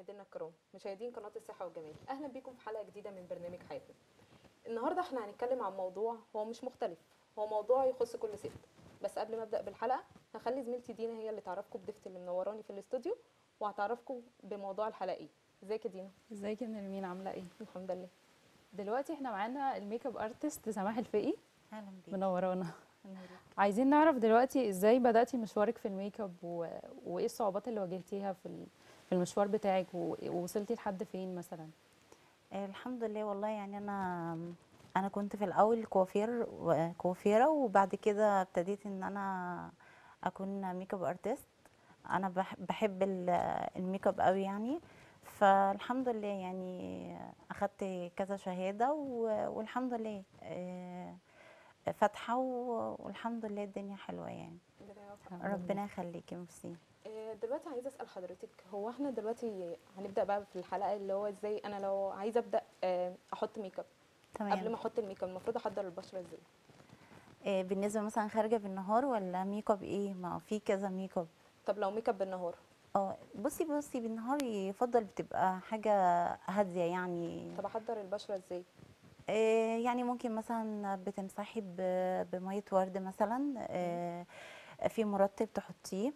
مشاهدينا الكرام مشاهدين قناه الصحه والجمال اهلا بيكم في حلقه جديده من برنامج حياتنا النهارده احنا هنتكلم عن موضوع هو مش مختلف هو موضوع يخص كل ست بس قبل ما ابدا بالحلقه هخلي زميلتي دينا هي اللي تعرفكم بضيفتي اللي منوراني في الاستوديو وهتعرفكم بموضوع الحلقه ايه ازيك يا دينا ازيك يا نرمين عامله ايه الحمد لله دلوقتي احنا معانا الميك اب ارتست سماح الفقي اهلا بيك منورانا نورك. عايزين نعرف دلوقتي ازاي بداتي مشوارك في الميك اب و... وايه الصعوبات اللي واجهتيها في ال- في المشوار بتاعك و... ووصلتي لحد فين مثلا آه، الحمد لله والله يعني انا انا كنت في الاول كوافير و- كوافيره وبعد كده ابتديت ان انا اكون ميك اب ارتست انا بح- بحب ال- الميك اب قوي يعني فالحمد لله يعني اخدت كذا شهاده و- والحمد لله آه، فاتحه و- والحمد لله الدنيا حلوه يعني ربنا يوفقك. الحمد لله. ربنا يخليكي ميرسي آه، دلوقتي عايزه اسال حضرتك هو احنا دلوقتي هنبدا بقى في الحلقه اللي هو ازاي انا لو عايزه ابدا آه، احط ميك اب قبل ما تمام احط الميك اب المفروض احضر البشره ازاي آه، بالنسبه مثلا خارجه بالنهار ولا ميك اب ايه ما في كذا ميك اب طب لو ميك اب بالنهار اه بصي بصي بالنهار يفضل بتبقى حاجة هادية يعني طب احضر البشره ازاي آه يعني ممكن مثلا بتمسحي ب- بمية ورد مثلا آه في مرطب تحطيه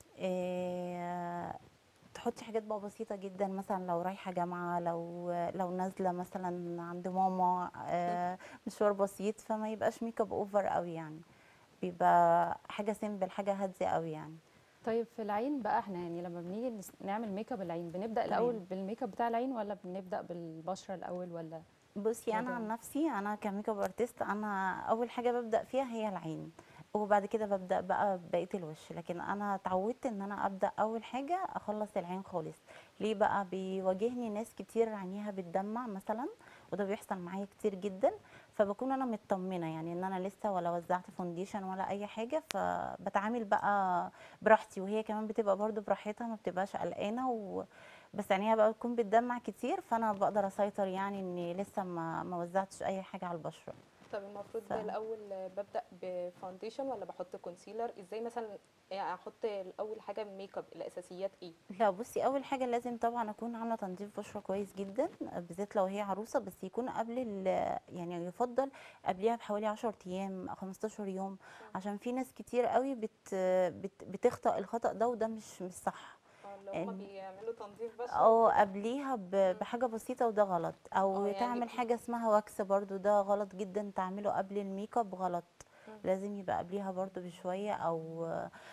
آه تحطي حاجات بقى بسيطة جدا مثلا لو رايحة جامعة لو لو نازلة مثلا عند ماما آه مشوار بسيط فما يبقاش ميك اب اوفر قوي يعني بيبقى حاجة سيمبل حاجة هادية قوي يعني طيب في العين بقى احنا يعني لما بنيجي نس- نعمل ميك اب العين بنبدا تمام. الاول بالميك اب بتاع العين ولا بنبدا بالبشره الاول ولا بصي انا موضوع. عن نفسي انا كميك اب ارتست انا اول حاجه ببدا فيها هي العين وبعد كده ببدا بقى بقيه الوش لكن انا اتعودت ان انا ابدا اول حاجه اخلص العين خالص ليه بقى بيواجهني ناس كتير عينيها بتدمع مثلا وده بيحصل معايا كتير جدا فبكون انا مطمنه يعني ان انا لسه ولا وزعت فونديشن ولا اي حاجه فبتعامل بقى براحتي وهي كمان بتبقى برضو براحتها ما بتبقاش قلقانه و... بس عينيها بقى بتكون بتدمع كتير فانا بقدر اسيطر يعني اني لسه ما ما وزعتش اي حاجه على البشره طب المفروض ف- الاول ببدا بفاونديشن ولا بحط كونسيلر ازاي مثلا يعني احط الاول حاجه ميك اب الاساسيات ايه لا بصي اول حاجه لازم طبعا اكون عامله تنظيف بشره كويس جدا بالذات لو هي عروسه بس يكون قبل ال- يعني يفضل قبلها بحوالي 10 ايام 15 يوم عشان في ناس كتير قوي بت بت بتخطأ الخطأ ده وده مش مش صح اه اللي هما إن- بيعملوا تنظيف بشره او وكده. قبليها ب- بحاجه بسيطه وده غلط او آه، يعني تعمل حاجه اسمها واكس برضو ده غلط جدا تعمله قبل الميك اب غلط مم. لازم يبقى قبليها برضو بشويه او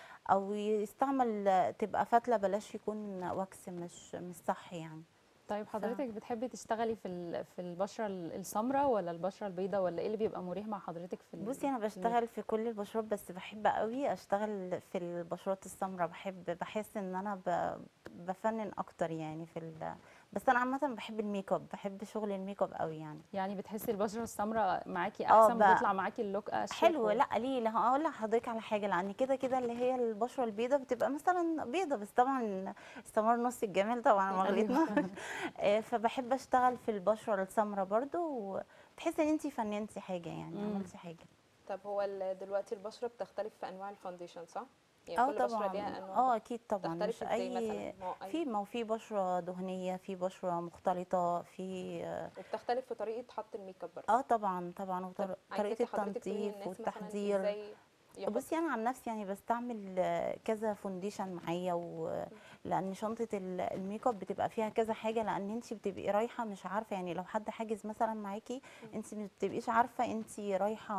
او يستعمل تبقى فتله بلاش يكون واكس مش مش صح يعني طيب حضرتك بتحبي تشتغلي في ال- في البشره ال- السمراء ولا البشره البيضاء ولا ايه اللي بيبقى مريح مع حضرتك في ال- بصي انا في الميك بشتغل في كل البشرات بس بحب قوي اشتغل في البشرات السمراء بحب بحس ان انا ب- بفنن اكتر يعني في ال... بس انا عامه بحب الميك اب بحب شغل الميك اب قوي يعني يعني بتحسي البشره السمراء معاكي آه، احسن بقى. بتطلع معاكي اللوك اشيك حلو و- لا ليه لا هقول لحضرتك على حاجه لان كده كده اللي هي البشره البيضاء بتبقى مثلا بيضه بس طبعا السمار نص الجمال طبعا أيوة. مغلطنا آه، فبحب اشتغل في البشره السمراء برضو وتحسي ان انت فننتي حاجه يعني مم. عملتي حاجه طب هو ال- دلوقتي البشره بتختلف في انواع الفونديشن صح يعني اه كل بشره طبعا ليها انواع اه اكيد طبعا تختلف مش ازاي اي مثلا ما هو أي- في ما هو في بشره دهنيه في بشره مختلطه في آه، وبتختلف في طريقه حط الميك اب برضه اه طبعا طبعا طب وطريقه عايزاكي حضرتك تقولي التنظيف للناس مثلا والتحضير ازاي يحطوا بصي انا عن نفسي يعني بستعمل آه، كذا فونديشن معايا و... لان شنطه ال- الميك اب بتبقى فيها كذا حاجه لان انت بتبقي رايحه مش عارفه يعني لو حد حاجز مثلا معاكي انت ما بتبقيش عارفه انت رايحه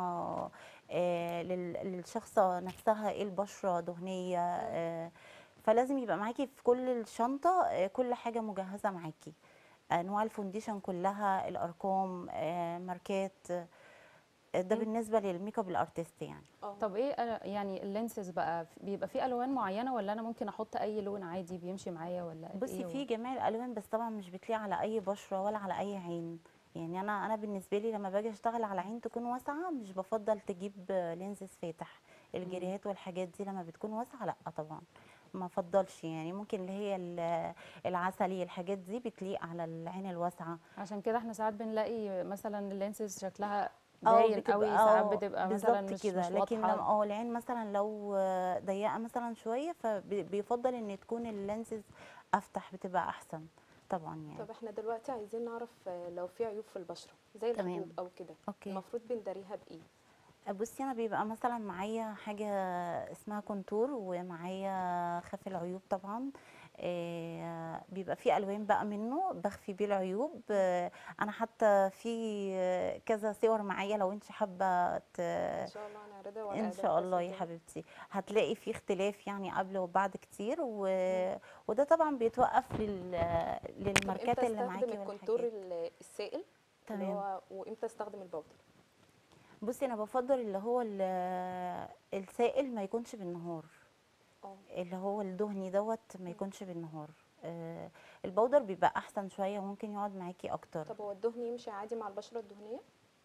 آه لل... للشخصه نفسها ايه البشره دهنيه آه فلازم يبقى معاكي في كل الشنطه آه كل حاجه مجهزه معاكي انواع الفونديشن كلها الارقام آه ماركات آه، ده مم. بالنسبه للميك اب الارتست يعني اه طب ايه أنا- يعني اللينسز بقى بيبقى في الوان معينه ولا انا ممكن احط اي لون عادي بيمشي معايا ولا بصي إيه في جميع الالوان بس طبعا مش بتليق على اي بشره ولا على اي عين يعني انا انا بالنسبه لي لما باجي اشتغل على عين تكون واسعه مش بفضل تجيب لينزز فاتح الجريات والحاجات دي لما بتكون واسعه لا طبعا ما افضلش يعني ممكن اللي هي ال- العسلي الحاجات دي بتليق على العين الواسعه عشان كده احنا ساعات بنلاقي مثلا اللينسز شكلها اه باين قوي بتبقى- ساعات اه بتبقى مثلا بالظبط مش كده مش لكن لما واضحه اه العين مثلا لو ضيقه مثلا شويه فبيفضل ان تكون اللينسز افتح بتبقى احسن طبعا يعني طب احنا دلوقتي عايزين نعرف آه، لو في عيوب في البشره زي تمام. الحبوب او كده اوكي المفروض بنداريها بايه بصي انا بيبقى مثلا معايا حاجه اسمها كونتور ومعايا خفي العيوب طبعا آه، بيبقى في الوان بقى منه بخفي بيه العيوب آه، انا حتى في آه، كذا صور معايا لو انت حابه ت- ان شاء الله هنعرضها ان وهنعرضها شاء الله يا بس حبيبتي هتلاقي في اختلاف يعني قبل وبعد كتير و... وده طبعا بيتوقف لل... طب للماركات امتى اللي معاكي استخدم الكونتور والحاجات ال- السائل اللي تمام. هو وامتى استخدم البودر بصي انا بفضل اللي هو ال- السائل ما يكونش بالنهار اه اللي هو الدهني دوت ما يكونش بالنهار آه، البودر بيبقى احسن شويه وممكن يقعد معاكي اكتر طب هو الدهن يمشي عادي مع البشره الدهنيه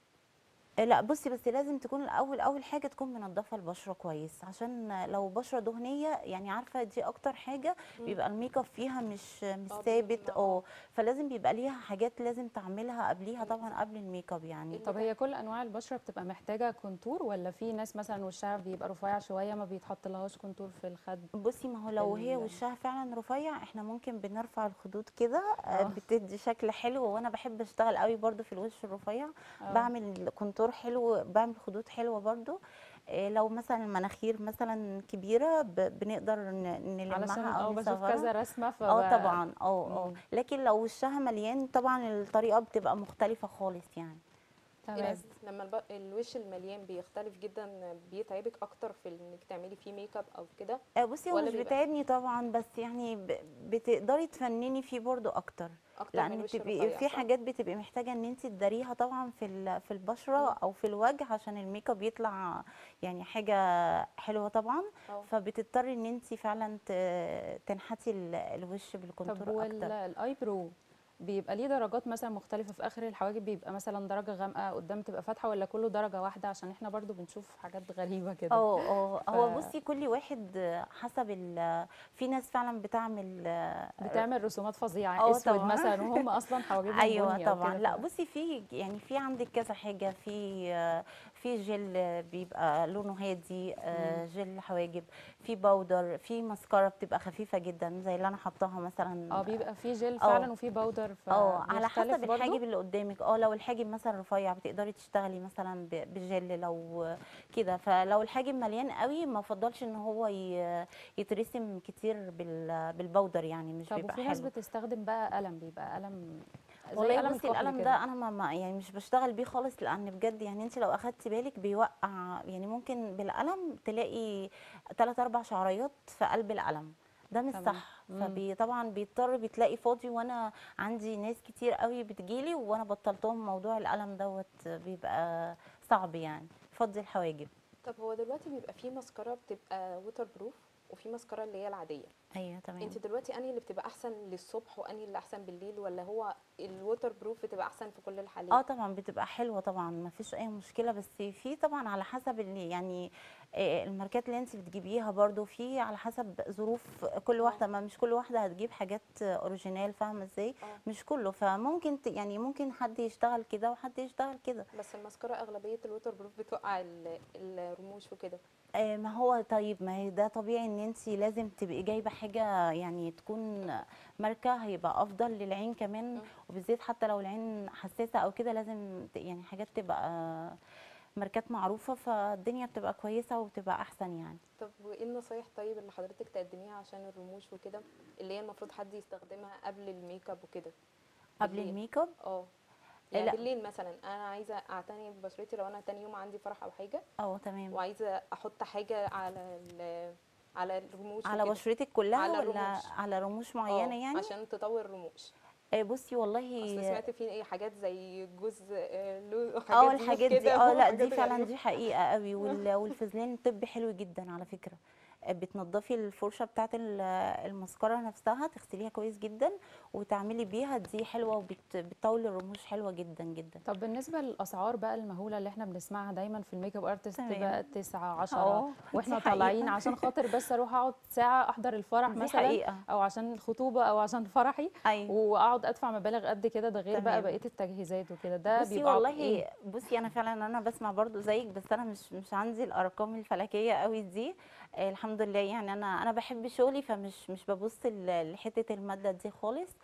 آه، لا بصي بس لازم تكون الاول اول حاجه تكون منضفه البشره كويس عشان لو بشره دهنيه يعني عارفه دي اكتر حاجه مم. بيبقى الميك اب فيها مش مش آه، ثابت بيبقى- اه فلازم بيبقى ليها حاجات لازم تعملها قبليها طبعا قبل الميك اب يعني طب هي كل انواع البشره بتبقى محتاجه كونتور ولا في ناس مثلا وشها بيبقى رفيع شويه ما بيتحط لهاش كونتور في الخد بصي ما هو لو هي ال- وشها فعلا رفيع احنا ممكن بنرفع الخدود كده آه، آه. بتدي شكل حلو وانا بحب اشتغل قوي برضو في الوش الرفيع آه. بعمل كونتور حلو بعمل خدود حلوه برضو آه، لو مثلا المناخير مثلا كبيره ب- بنقدر ن- نلمها علشان او اه بشوف نصغرها كذا رسمه ف اه طبعا اه اه مم. لكن لو وشها مليان طبعا الطريقه بتبقى مختلفه خالص يعني تمام بس لما الب... الوش المليان بيختلف جدا بيتعبك اكتر في انك تعملي فيه ميك اب او كده آه، بصي هو ولا مش بيبقى- بيتعبني طبعا بس يعني ب- بتقدري تفنني فيه برضو اكتر اكتر من لان الوش بتبقي الرفيع في صح؟ حاجات بتبقي محتاجه ان انت تداريها طبعا في ال- في البشره مم. او في الوجه عشان الميك اب يطلع يعني حاجه حلوه طبعا اه فبتضطري ان انت فعلا ت- تنحتي ال- الوش طب بالكونتور اكتر والايبرو بيبقى ليه درجات مثلا مختلفة في آخر الحواجب بيبقى مثلا درجة غامقة قدام تبقى فاتحة ولا كله درجة واحدة عشان احنا برضو بنشوف حاجات غريبة كده اه اه هو ف- بصي كل واحد حسب ال في ناس فعلا بتعمل بتعمل رسومات فظيعة اه اسود طبعا. مثلا وهم اصلا حواجبهم ايوه بني أو طبعا كده لا ف- بصي في يعني في عندك كذا حاجه في في جل بيبقى لونه هادي آه، جل حواجب في باودر في مسكره بتبقى خفيفه جدا زي اللي انا حطاها مثلا اه بيبقى في جل اه. فعلا وفي باودر اه على فبيختلف حسب برضو؟ الحاجب اللي قدامك اه لو الحاجب مثلا رفيع بتقدري تشتغلي مثلا ب- بجل لو كده فلو الحاجب مليان قوي ما افضلش ان هو ي- يترسم كتير بال- بالباودر يعني مش طب بيبقى وفي ناس حلو بتستخدم بقى قلم بيبقى قلم زي والله قلم بصي الكحل القلم كده. ده انا ما ما- يعني مش بشتغل بيه خالص لان بجد يعني انت لو اخدتي بالك بيوقع يعني ممكن بالقلم تلاقي ثلاث اربع شعريات في قلب القلم ده مش تمام. صح مم. فبي طبعا بيضطر بتلاقي فاضي وانا عندي ناس كتير قوي بتجيلي وانا بطلتهم موضوع القلم دوت بيبقى صعب يعني فضي الحواجب طب هو دلوقتي بيبقى في مسكره بتبقى ووتر بروف وفي مسكره اللي هي العاديه ايوه تمام انت دلوقتي انهي اللي بتبقى احسن للصبح وانهي اللي احسن بالليل ولا هو الووتر بروف بتبقى احسن في كل الحالات اه طبعا بتبقى حلوه طبعا ما فيش اي مشكله بس في طبعا على حسب اللي يعني آه، الماركات اللي انت بتجيبيها برضو في على حسب ظروف كل واحده ما مش كل واحده هتجيب حاجات اوريجينال فاهمه ازاي اه مش كله فممكن ت- يعني ممكن حد يشتغل كده وحد يشتغل كده بس المسكره اغلبيه الووتر بروف بتوقع ال- الرموش وكده آه، ما هو طيب ما هي ده طبيعي ان انت لازم تبقي جايبه حاجه يعني تكون ماركه هيبقى افضل للعين كمان مم. وبالذات حتى لو العين حساسه او كده لازم ت- يعني حاجات تبقى ماركات معروفه فالدنيا بتبقى كويسه وبتبقى احسن يعني طب وايه النصايح طيب اللي حضرتك تقدميها عشان الرموش وكده اللي هي المفروض حد يستخدمها قبل الميك اب وكده قبل بالليل. الميك اب اه يعني لا. بالليل مثلا انا عايزه اعتني ببشرتي لو انا تاني يوم عندي فرح او حاجه اه تمام وعايزه احط حاجه على ال- على الرموش على وكده. بشرتك كلها على ولا الرموش. على رموش معينه آه، يعني عشان تطور الرموش آه، بصي والله اصل سمعت في ايه حاجات زي جوز آه، لو اه حاجات زيوت الحاجات دي كده اه لا وحاجات دي فعلا غريبة. دي حقيقه قوي وال- والفازلين الطبي حلو جدا على فكره آه، بتنضفي الفرشه بتاعت ال- المسكره نفسها تغسليها كويس جدا وتعملي بيها دي حلوه وبتطول الرموش حلوه جدا جدا طب بالنسبة للأسعار بقى المهولة اللي احنا بنسمعها دايما في الميك اب ارتست تمام. بقى 9 10 اه واحنا دي حقيقة. طالعين عشان خاطر بس اروح اقعد ساعة احضر الفرح دي مثلا حقيقه او عشان الخطوبة او عشان فرحي ايوه واقعد ادفع مبالغ قد كده ده غير بقى تمام. بقية التجهيزات وكده ده بصي بيبقى والله ايه بصي انا فعلا انا بسمع برضو زيك بس انا مش مش عندي الارقام الفلكيه قوي دي آه، الحمد لله يعني انا انا بحب شغلي فمش مش ببص ل- لحته الماده دي خالص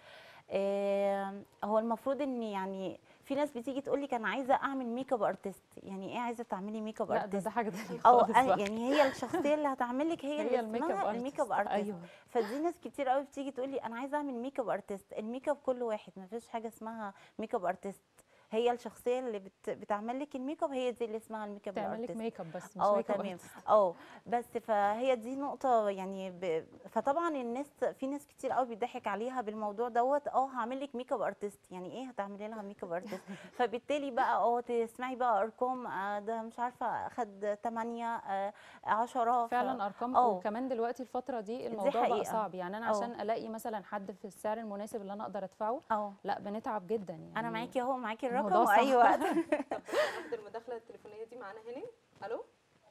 آه، هو المفروض ان يعني في ناس بتيجي تقول لك انا عايزه اعمل ميك اب ارتست يعني ايه عايزه تعملي ميك اب لا ده, ارتست ده حاجه تانية او خالص أنا- بقى. يعني هي الشخصيه اللي هتعمل لك هي, هي اللي الميك اب اسمها ارتست الميك اب ارتست ايوه فدي ناس كتير قوي بتيجي تقول لي انا عايزه اعمل ميك اب ارتست الميك اب كل واحد ما فيش حاجه اسمها ميك اب ارتست هي الشخصيه اللي بت... بتعمل لك الميك اب هي دي اللي اسمها الميك اب تعمل لك ارتست ميك اب بس مش اه ميك اب تمام ارتست. اه بس فهي دي نقطة يعني ب... فطبعا الناس في ناس كتير قوي بيضحك عليها بالموضوع دوت اه هعمل لك ميك اب ارتست يعني ايه هتعملي لها ميك اب ارتست فبالتالي بقى اه تسمعي بقى ارقام آه ده مش عارفة اخد 8 آه 10 فعلا ارقام اه. وكمان دلوقتي الفتره دي الموضوع بقى حقيقة. صعب يعني انا اه. عشان الاقي مثلا حد في السعر المناسب اللي انا اقدر ادفعه اه لا بنتعب جدا يعني انا معاكي اهو معاكي الموضوع الرقم واي صعب. وقت طب ناخد المداخله التليفونيه دي معانا هاني الو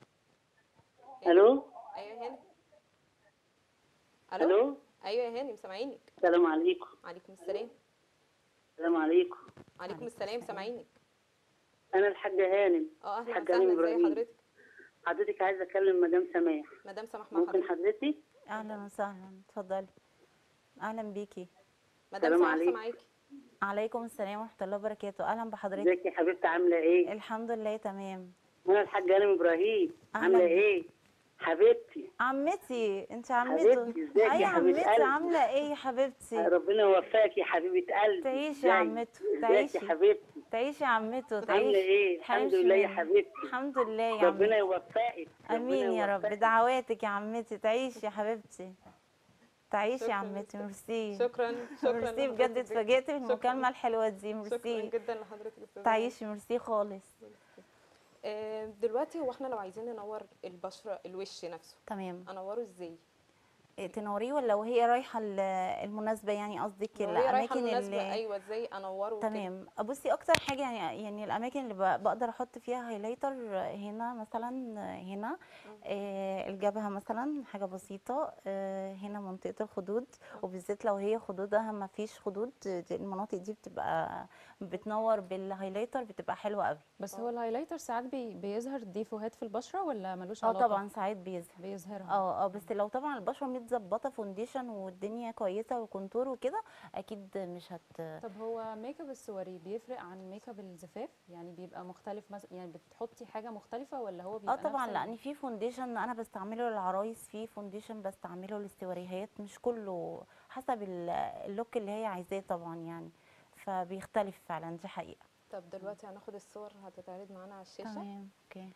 الو ايوه يا هاني الو الو ايوه يا هاني مسامعينك السلام عليكم عليكم السلام السلام عليكم عليكم السلام سامعينك انا الحاجه هانم اه اهلا حاجة وسهلا هاني ازي إبراهيم. حضرتك حضرتك عايزه اكلم مدام سماح مدام سماح مع ممكن حضرتك حضرتك اهلا وسهلا اتفضلي اهلا بيكي مدام السلام سماح عليكم. سامعاكي عليكم السلام ورحمة الله وبركاته اهلا بحضرتك ازيك يا حبيبتي عامله ايه الحمد لله تمام انا الحاجه هانم ابراهيم أهلاً عامله بيك. ايه حبيبتي عمتي انت عمته حبيبتي، ازيك يا اي حبيبة عمتي قلبي؟ عامله ايه يا حبيبتي ربنا يوفقك يا حبيبه قلبي تعيشي يا ازيك؟ عمته ازيك تعيشي يا حبيبتي تعيشي يا عمته عامله تعيشي ايه الحمد حرمش لله يا منك. حبيبتي الحمد لله يا ربنا عمتي يوفقك ربنا امين يا رب يوفقك. دعواتك يا عمتي تعيشي يا حبيبتي تعيشي شكراً يا عمتي ميرسي شكرا شكرا ميرسي لحضرتك بجد جداً. اتفاجئت شكراً. بالمكالمه الحلوه دي شكرا ميرسي جدا لحضرتك استاذه تعيشي ميرسي خالص آه، دلوقتي هو احنا لو عايزين ننور البشره الوش نفسه تمام انوره ازاي إيه، تنوريه ولا وهي رايحه ال- المناسبه يعني قصدك لو هي رايحه الاماكن المناسبه اللي ايوه ازاي انوره وكده؟ تمام بصي اكتر حاجه يعني يعني الاماكن اللي ب- بقدر احط فيها هايلايتر هنا مثلا هنا آه الجبهه مثلا حاجه بسيطه آه هنا منطقه الخدود وبالذات لو هي خدودها ما فيش خدود دي- المناطق دي بتبقى بتنور بالهايلايتر بتبقى حلوه قوي بس هو الهايلايتر ساعات بي بيظهر ديفوهات في البشره ولا ملوش اه علاقه طبعا ساعات بيظهر بيظهرها اه اه بس لو طبعا البشره متظبطه فونديشن والدنيا كويسه وكونتور وكده اكيد مش هت طب هو ميك اب السواري بيفرق عن ميك اب الزفاف يعني بيبقى مختلف مثلا يعني بتحطي حاجه مختلفه ولا هو اه بيبقى طبعا نفس ال- لان في فونديشن انا بستعمله للعرايس في فونديشن بستعمله للسواريهات مش كله حسب ال- اللوك اللي هي عايزاه طبعا يعني فبيختلف فعلا دي حقيقه طب دلوقتي هناخد الصور هتتعرض معانا على الشاشه تمام اوكي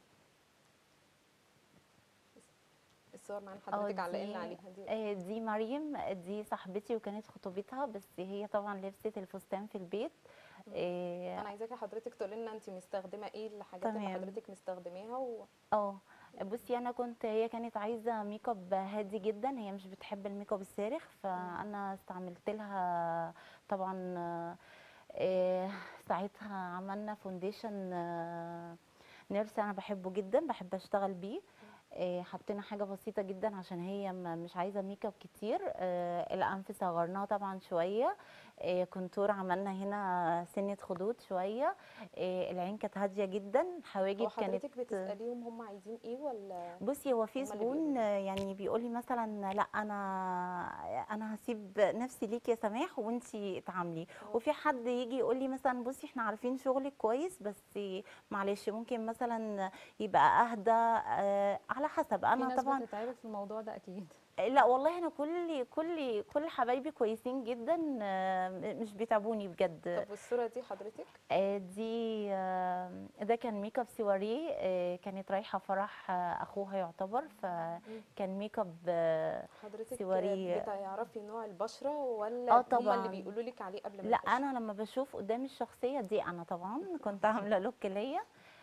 الصور معانا اه حضرتك علقنا دي- عليها دي آه، دي مريم دي صاحبتي وكانت خطوبتها بس هي طبعا لبست الفستان في البيت آه، انا عايزاكي حضرتك تقولي لنا انت مستخدمه ايه الحاجات اللي تمام. حضرتك مستخدماها و... اه بصي انا كنت هي كانت عايزه ميك اب هادي جدا هي مش بتحب الميك اب الصارخ فانا استعملت لها طبعا آه، آه، ساعتها عملنا فونديشن آه، نيرس انا بحبه جدا بحب اشتغل بيه آه، حطينا حاجه بسيطه جدا عشان هي م- مش عايزه ميك اب كتير آه، الانف صغرناها طبعا شويه آه، كونتور عملنا هنا سنه خدود شويه آه، العين كانت هاديه جدا هو حواجب كانت حضرتك بتساليهم هم عايزين ايه ولا بصي هو في هما اللي زبون يعني بيقول لي مثلا لا انا انا هسيب نفسي ليك يا سماح وانتي اتعاملي وفي حد يجي يقول لي مثلا بصي احنا عارفين شغلك كويس بس معلش ممكن مثلا يبقى اهدى آه، على حسب في انا ناس طبعا بتتعبك في الموضوع ده اكيد لا والله انا كل كل كل حبايبي كويسين جدا آه، مش بيتعبوني بجد طب والصوره دي حضرتك آه، دي آه، ده كان ميك اب سواريه آه، كانت رايحه فرح آه، اخوها يعتبر فكان ميك اب آه، حضرتك سواري- بتعرفي نوع البشره ولا آه هم طبعاً. اللي بيقولوا لك عليه قبل ما لا تخشي؟ انا لما بشوف قدامي الشخصيه دي انا طبعا كنت عامله لوك ليا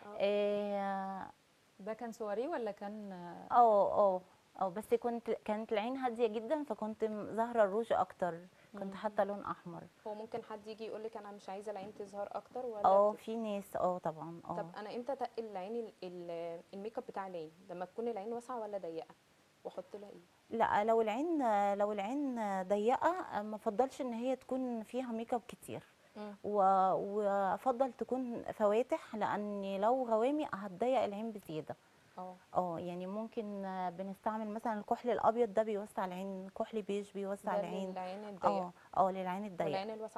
اه ده كان سواري ولا كان اه اه اه بس كنت كانت العين هاديه جدا فكنت م- ظاهره الروج اكتر كنت حاطه لون احمر هو ممكن حد يجي يقول لك انا مش عايزه العين تظهر اكتر ولا اه بت- في ناس اه طبعا اه طب انا امتى تقل العين ال- ال- الميك اب بتاع العين لما تكون العين واسعه ولا ضيقه واحط لها ايه لا لو العين لو العين ضيقه ما افضلش ان هي تكون فيها ميك اب كتير مم. و- وافضل تكون فواتح لان لو غوامق هتضيق العين بزياده اه اه يعني ممكن آه، بنستعمل مثلا الكحل الابيض ده بيوسع العين كحل بيج بيوسع ده العين للعين الضيق اه اه للعين الضيقه والعين الواسعه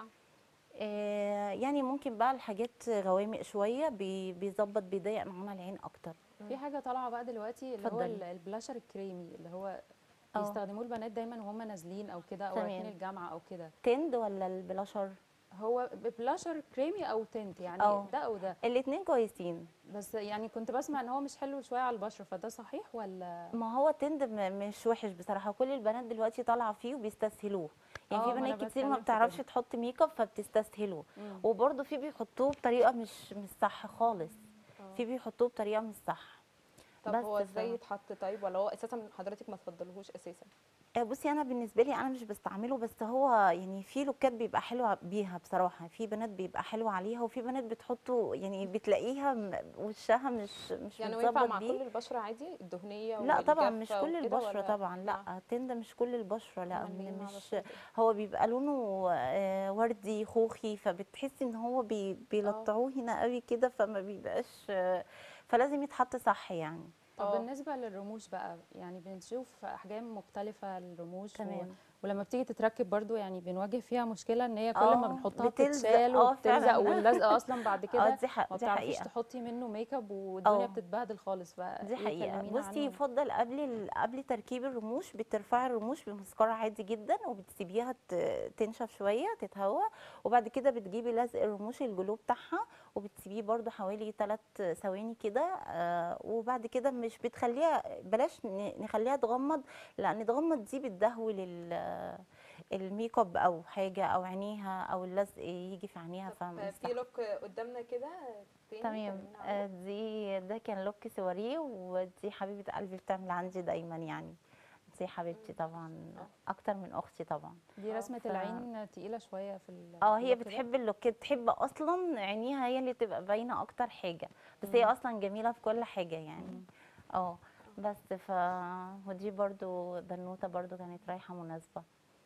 آه يعني ممكن بقى الحاجات غوامق شويه بي- بيظبط بيضيق معانا العين اكتر في حاجه طالعه بقى دلوقتي اللي هو اتفضلي. ال- البلاشر الكريمي اللي هو اه. بيستخدموه البنات دايما وهم نازلين او كده او تمام. رايحين الجامعه او كده تند ولا البلاشر هو بلاشر كريمي او تنت يعني اه. ده او ده الاتنين كويسين بس يعني كنت بسمع ان هو مش حلو شويه على البشره فده صحيح ولا ما هو تند م- مش وحش بصراحه كل البنات دلوقتي طالعه فيه وبيستسهلوه يعني اه، في ما أنا بنات كتير بتكلم ما في بتعرفش كده. تحط ميك اب فبتستسهله مم. وبرده في بيحطوه بطريقه مش مش صح خالص اه. في بيحطوه بطريقه مش صح طب بس هو ف- ازاي يتحط طيب ولا هو اساسا حضرتك ما تفضلهوش اساسا آه، بصي انا بالنسبه لي انا مش بستعمله بس هو يعني في لوكات بيبقى حلوه بيها بصراحه في بنات بيبقى حلو عليها وفي بنات بتحطه يعني بتلاقيها م- وشها مش مش يعني هو ينفع متظبط مع بيه كل البشره عادي الدهنيه لا طبعا مش والجافة كل وكده البشره ولا- طبعا لا تند مش كل البشره لا أمال مين مع مش بشرة إيه؟ هو بيبقى لونه آه، وردي خوخي فبتحسي ان هو بي بيلطعوه هنا قوي كده فما بيبقاش آه، فلازم يتحط صح يعني طب اه. بالنسبه للرموش بقى يعني بنشوف احجام مختلفه للرموش و... تمام. ولما بتيجي تتركب برضو يعني بنواجه فيها مشكله ان هي كل اه، ما بنحطها بتلزق، بتتشال اه، وبتلزق فعلا. واللزقه اصلا بعد اه كده دي حق ما دي بتعرفيش حقيقه تحطي منه ميك اب والدنيا اه. بتتبهدل خالص بقى دي إيه حقيقة كلمينا بصي عنه. يفضل يفضل قبل ال- قبل تركيب الرموش بترفعي الرموش بمسكرة عادي جدا وبتسيبيها ت- تنشف شوية تتهوى وبعد كده بتجيبي لزق الرموش الجلو بتاعها وبتسيبيه برضو حوالي 3 ثواني كده آه، وبعد كده مش بتخليها بلاش ن- نخليها تغمض لان تغمض دي بتدهول ال- الميك اب او حاجة او عينيها او اللزق يجي في عينيها طب فمستحب في لوك قدامنا كده تاني تمام كلمينا عنه. آه، دي ده كان لوك سواريه ودي حبيبه قلبي بتعمل عندي دايما يعني دي حبيبتي طبعا اكتر من اختي طبعا دي اه، رسمه ف- العين تقيله شويه في ال- اه في هي اللوك ده. بتحب اللوك بتحب اصلا عينيها هي اللي تبقى باينه اكتر حاجه بس هي اصلا جميله في كل حاجه يعني اه بس ف ودي برضو بنوته برضو كانت رايحه مناسبه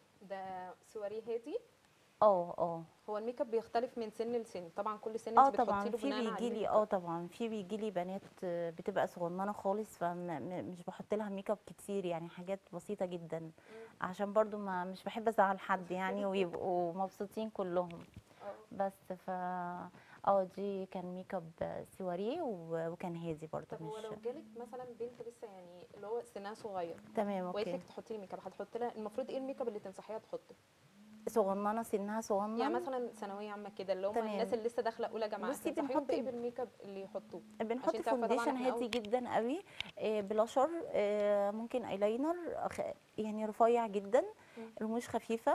ده سواري هادي اه اه هو الميك اب بيختلف من سن لسن طبعا كل سن اه انت بتحطي طبعا له في بناء بيجي عليه لي ميك اه اب. طبعا في بيجي لي بنات آه، بتبقى صغننه خالص فمش بحط لها ميك اب كتير يعني حاجات بسيطه جدا عشان برضو ما مش بحب ازعل حد يعني ويبقوا مبسوطين كلهم اه. بس ف اه دي كان ميك اب سواريه و- وكان هادي برضو طب هو مش لو جالك مثلا بنت لسه يعني اللي هو سنها صغير تمام وقالت اوكي لك تحطي لي ميك اب هتحطي لها المفروض ايه الميك اب اللي تنصحيها تحطه صغننه سنها صغنن يعني مثلا ثانويه عامه كده اللي هم تمام. الناس اللي لسه داخله اولى جامعه بصي تنصحيهم بنحط بايه بالميك اب اللي يحطوه بنحط عشان تعرفي طبعاً فونديشن إحنا هادي أول- جدا قوي آه، بلاشر آه، ممكن ايلاينر أخ- يعني رفيع جدا مم. رموش خفيفه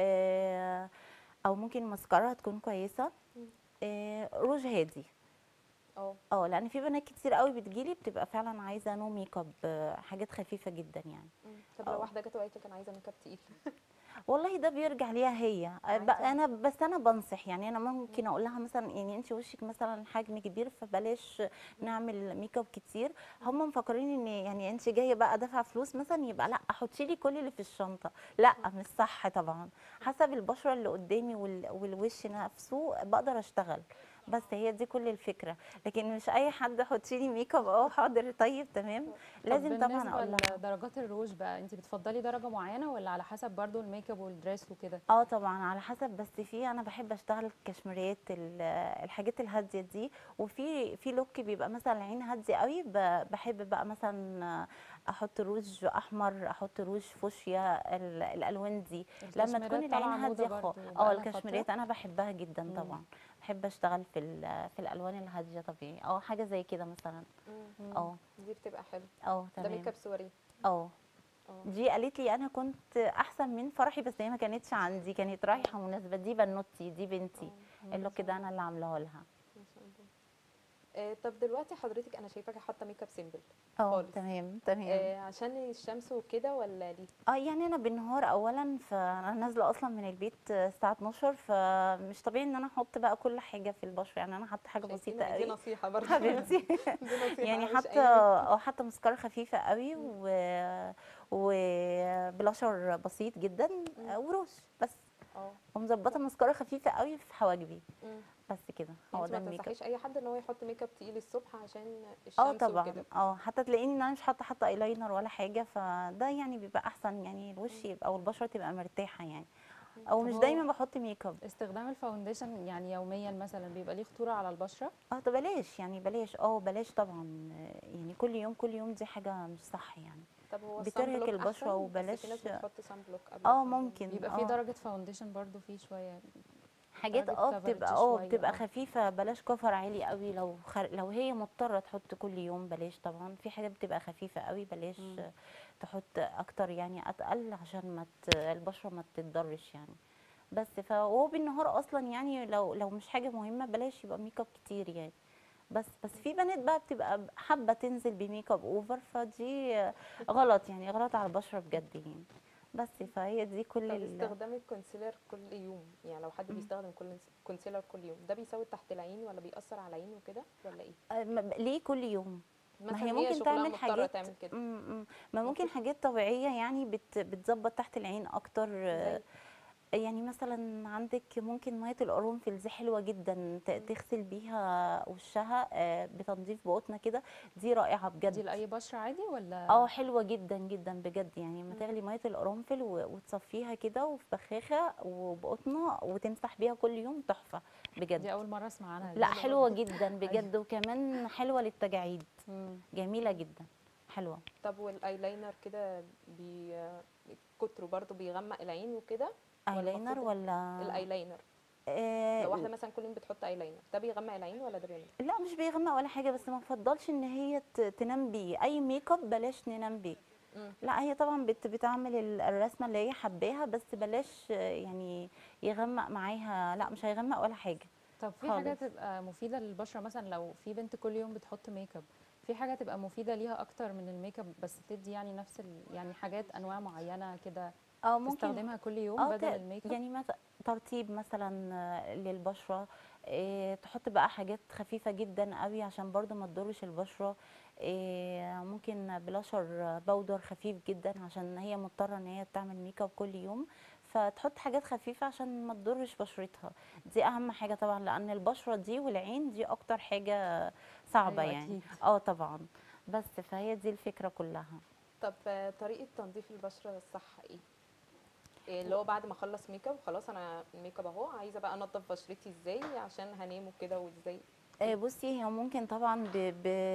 آه، او ممكن ماسكارا تكون كويسه مم. آه، روج هادي اه اه لان في بنات كتير قوي بتجيلي بتبقى فعلا عايزه نو ميك اب آه، حاجات خفيفه جدا يعني مم. طب لو اه. واحده جت وقالت لك انا عايزه ميك اب تقيل والله ده بيرجع ليها هي آه، ب- عادي. انا بس انا بنصح يعني انا ممكن اقول لها مثلا يعني انت وشك مثلا حجم كبير فبلاش نعمل ميك اب كتير هم مفكرين ان يعني انت جايه بقى دافعه فلوس مثلا يبقى لا حطي لي كل اللي في الشنطه لا مش صح طبعا حسب البشره اللي قدامي وال- والوش نفسه بقدر اشتغل بس هي دي كل الفكره لكن مش اي حد حطي لي ميك اب اه حاضر طيب تمام طب لازم طبعا بالنسبة اقول لها لدرجات الروج بقى انت بتفضلي درجه معينه ولا على حسب برضو الميك اب والدريس وكده اه طبعا على حسب بس في انا بحب اشتغل الكشميريات ال- الحاجات الهاديه دي وفي في لوك بيبقى مثلا العين هاديه قوي ب- بحب بقى مثلا احط روج احمر احط روج فوشيا ال- الالوان دي لما تكون الكشميرات طالعة العين موضة هاديه خالص برضو اه بقالها فترة. الكشميريات انا بحبها جدا مم. طبعا بحب اشتغل في ال- في الالوان الهاديه طبيعي اه حاجه زي كده مثلا مم. اه دي بتبقى حلوه اه ده ميك تمام اب سواري اه اه دي قالت لي انا كنت احسن من فرحي بس هي ما كانتش عندي كانت رايحه مناسبه دي بنوتي دي بنتي اللوك ده انا اللي عاملاه لها ما شاء الله آه، طب دلوقتي حضرتك انا شايفاكي حاطه ميك اب سيمبل اه خالص. تمام تمام آه، عشان الشمس وكده ولا ليه اه يعني انا بالنهار اولا فانا نازله اصلا من البيت الساعه 12 فمش طبيعي ان انا احط بقى كل حاجه في البشره يعني انا حاطه حاجه بسيطه شايفين؟ دي قوي نصيحه برضه حبيبتي دي نصيحه يعني مش حاطه أي ميك اب. اه حاطه مسكره خفيفه قوي و وبلاشر بسيط جدا آه، وروش بس اه ومظبطه مسكره خفيفه قوي في حواجبي مم. بس كده هو انت ده ما الميك اب تنصحيش اي حد ان هو يحط ميك اب تقيل الصبح عشان الشمس اه طبعا وكده اه حتى تلاقيني ان انا مش حاطه حتى ايلاينر ولا حاجه فده يعني بيبقى احسن يعني الوش يبقى او البشره تبقى مرتاحه يعني او طب مش هو- دايما بحط ميك اب استخدام الفاونديشن يعني يوميا مثلا بيبقى ليه خطوره على البشره اه طب بلاش يعني بلاش اه بلاش طبعا آه، يعني كل يوم كل يوم دي حاجه مش صح يعني طب هو بترهق الصن بلوك البشرة أحسن؟ بس وبلاش- في ناس بتحط صن بلوك قبل اه الصن بلوك. ممكن بيبقى في اه درجه فاونديشن برضو فيه شويه حاجات درجة اه coverage بتبقى اه شوية، بتبقى اه. خفيفه بلاش كفر عالي قوي لو خر... لو هي مضطره تحط كل يوم بلاش طبعا في حاجات بتبقى خفيفه قوي بلاش مم. آه، تحط اكتر يعني اتقل عشان ما ت... البشره ما تتضرش يعني بس فهو بالنهار اصلا يعني لو لو مش حاجه مهمه بلاش يبقى ميك اب كتير يعني بس بس في بنات بقى بتبقى حابه تنزل بميك اب اوفر فدي آه، غلط يعني غلط على البشره بجد يعني بس فهي دي كل طب ال... استخدام الكونسيلر كل يوم يعني لو حد مم. بيستخدم كل كونسيلر كل يوم ده بيسود تحت العين ولا بيأثر على العين وكده ولا ايه آه، ما- ليه كل يوم ما مثلا هي ممكن شغلها تعمل مضطرة حاجات تعمل كده مم، مم. ما ممكن المفروض- حاجات طبيعية يعني بت بتظبط تحت العين أكتر آه، زي يعني مثلا عندك ممكن مية القرنفل دي حلوة جدا ت- تغسل بيها وشها آه، بتنظيف بقطنا كده دي رائعة دي بجد لاي بشره عادي ولا اه حلوة جدا جدا بجد يعني لما تغلي مية القرنفل و- وتصفيها كده وفي بخاخة وبقطنة وتمسح بيها كل يوم تحفة بجد دي اول مره اسمع عنها لا دي. حلوة جدا بجد وكمان حلوة للتجاعيد مم. جميلة جدا حلوة طب والايلاينر كده بي كتره برضو بيغمق العين وكده ولا ايلاينر المفروض ولا الايلاينر آه لو واحده مثلا كل يوم بتحط ايلاينر ده بيغمق العين ولا ده بيعمل لا مش بيغمق ولا حاجه بس ما بفضلش ان هي ت- تنام بيه اي ميك اب بلاش ننام بيه مم. لا هي طبعا بت بتعمل ال- الرسمه اللي هي حباها بس بلاش آه، يعني يغمق معاها لا مش هيغمق ولا حاجه طب في حاجه خالص. تبقى مفيده للبشره مثلا لو في بنت كل يوم بتحط ميك اب في حاجه تبقى مفيده ليها اكتر من الميك اب بس تدي يعني نفس ال... يعني حاجات انواع معينه كده اه ممكن تستخدمها كل يوم اه بدل ت- الميك اب يعني مثلا ترطيب مثلا آه، للبشره إيه تحط بقى حاجات خفيفه جدا قوي عشان برضو ما تضرش البشره إيه ممكن بلاشر باودر خفيف جدا عشان هي مضطره ان هي تعمل ميك اب كل يوم فتحط حاجات خفيفه عشان ما تضرش بشرتها دي اهم حاجه طبعا لان البشره دي والعين دي اكتر حاجه صعبه أيوة يعني أكيد. اه طبعا بس فهي دي الفكره كلها طب آه، طريقه تنظيف البشره الصح ايه إيه اللي هو بعد ما اخلص ميك اب خلاص انا الميك اب اهو عايزه بقى انضف بشرتي ازاي عشان هنام وكده وازاي آه، بصي هي ممكن طبعا ب-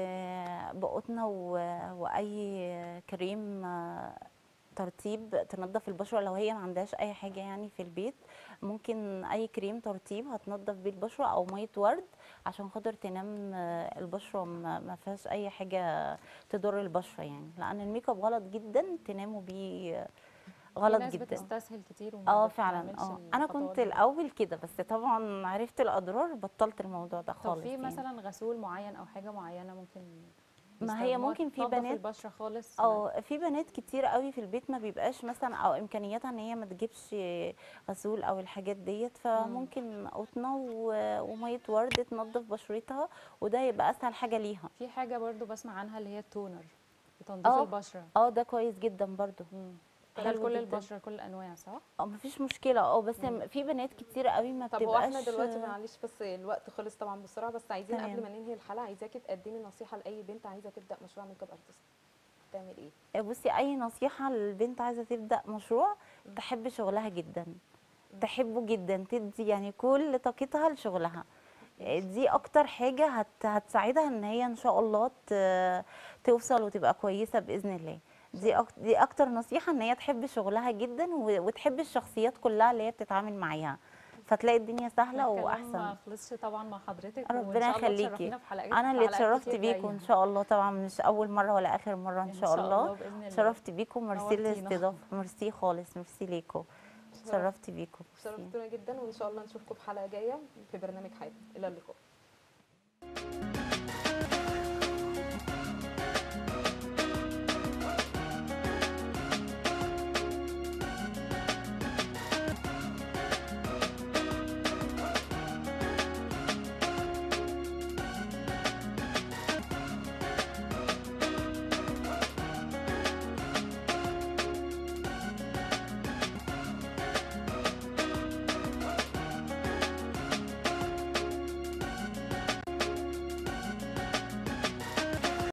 ب- بقطنة و- واي كريم آه، ترطيب تنظف البشره لو هي ما عندهاش اي حاجه يعني في البيت ممكن اي كريم ترطيب هتنظف بيه البشره او ميه ورد عشان خاطر تنام آه، البشره ما ما فيهاش اي حاجه تضر البشره يعني لان الميك اب غلط جدا تناموا بيه آه، في غلط ناس جدا بتستسهل كتير وما اه فعلا بتعملش اه انا الخطوات كنت دي. الاول كده بس طبعا عرفت الاضرار بطلت الموضوع ده طب خالص في يعني. مثلا غسول معين او حاجه معينه ممكن ما هي يستخدموها ممكن في تنظف بنات- البشره خالص اه في بنات كتير قوي في البيت ما بيبقاش مثلا او امكانياتها ان هي ما تجيبش غسول او الحاجات ديت فممكن قطنه و- وميه ورد تنظف بشرتها وده يبقى اسهل حاجه ليها في حاجه برضو بسمع عنها اللي هي التونر لتنظيف اه. البشره اه ده كويس جدا برضو مم. حلو ده لكل جدا. البشره كل الانواع صح اه مفيش مشكله اه بس في بنات كتير قوي ما طب بتبقاش هو احنا دلوقتي معلش بس الوقت خلص طبعا بسرعه بس عايزين تمام. قبل ما ننهي الحلقه عايزاكي تقدمي نصيحه لاي بنت عايزه تبدا مشروع ميك اب ارتست تعمل ايه بصي اي نصيحه للبنت عايزه تبدا مشروع تحب شغلها جدا تحبه جدا تدي يعني كل طاقتها لشغلها دي اكتر حاجه هت هتساعدها ان هي ان شاء الله ت- توصل وتبقى كويسه باذن الله دي أك- دي اكتر نصيحه ان هي تحب شغلها جدا و- وتحب الشخصيات كلها اللي هي بتتعامل معاها فتلاقي الدنيا سهله الكلام واحسن ما خلصش طبعا مع حضرتك ربنا وإن شاء الله يخليكي. تشرفينا في حلقات انا اللي في حلقات اتشرفت كتير بيكم جاية. ان شاء الله طبعا مش اول مره ولا اخر مره ان شاء الله بإذن الله. اتشرفت بيكم ميرسي نورتينا. للاستضافه ميرسي خالص ميرسي ليكم اتشرفت بيكم ميرسي. شرفتونا جدا وان شاء الله نشوفكم في حلقه جايه في برنامج حياتي الى اللقاء